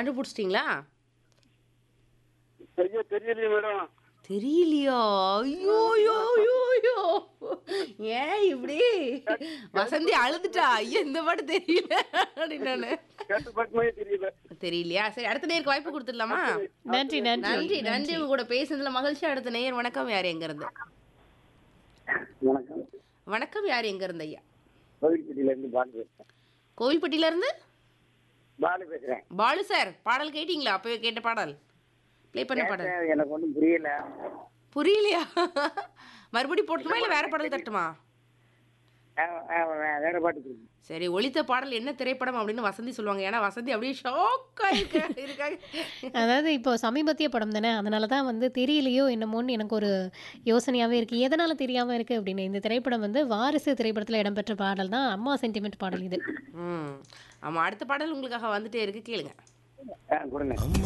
கண்டுபிடிச்சிட்டிங்களா ஐயோ தெரியலையே மேடம் தெரியலையா ஐயோ ஐயோ ஐயோ ஐயோ ஏன் இப்படி வசந்தி அழுதுட்டா ஐயோ இந்த பாட்டு தெரியல அப்படின்னு நானு கேட்ட பக்கமே தெரியல தெரியலையா சரி அடுத்த நேருக்கு வாய்ப்பு கொடுத்துடலாமா நன்றி நன்றி நன்றி நன்றி உங்க கூட பேசுனதுல மகிழ்ச்சி அடுத்த நேயர் வணக்கம் யார் எங்க இருந்து வணக்கம் வணக்கம் யார் எங்க இருந்து ஐயா கோவில்பட்டியில இருந்து பாலு பேசுறேன் கோவில்பட்டியில இருந்து பாலு பேசுறேன் பாலு சார் பாடல் கேட்டீங்களா அப்பவே கேட்ட பாடல் ப்ளே பண்ண பாடல் கேட்டேன், எனக்கு ஒன்றும் புரியல புரியலையா மறுபடியும் போட்டுமா இல்ல வேற பாடல் தட்டுமா ஆ, ஆ, வே- வேற பாட்டு சொல்லுங்க. சரி ஒளித்த பாடல் என்ன திரைப்படம் அப்படின்னு வசந்தி சொல்லுவாங்க ஏன்னா வசந்தி அப்படியே ஷாக்கா இருக்காங்க அதாவது இப்போ சமீபத்திய படம் தானே அதனால தான் வந்து தெரியலையோ என்னமோன்னு எனக்கு ஒரு யோசனையாகவே இருக்குது எதனால் தெரியாமல் இருக்குது அப்படின்னு இந்த திரைப்படம் வந்து வாரிசு திரைப்படத்தில் இடம்பெற்ற பாடல் தான் அம்மா சென்டிமெண்ட் பாடல் இது ம் ஆமா அடுத்த பாடல் உங்களுக்காக வந்துட்டே இருக்கு கேளுங்க ஆ, கொடுங்க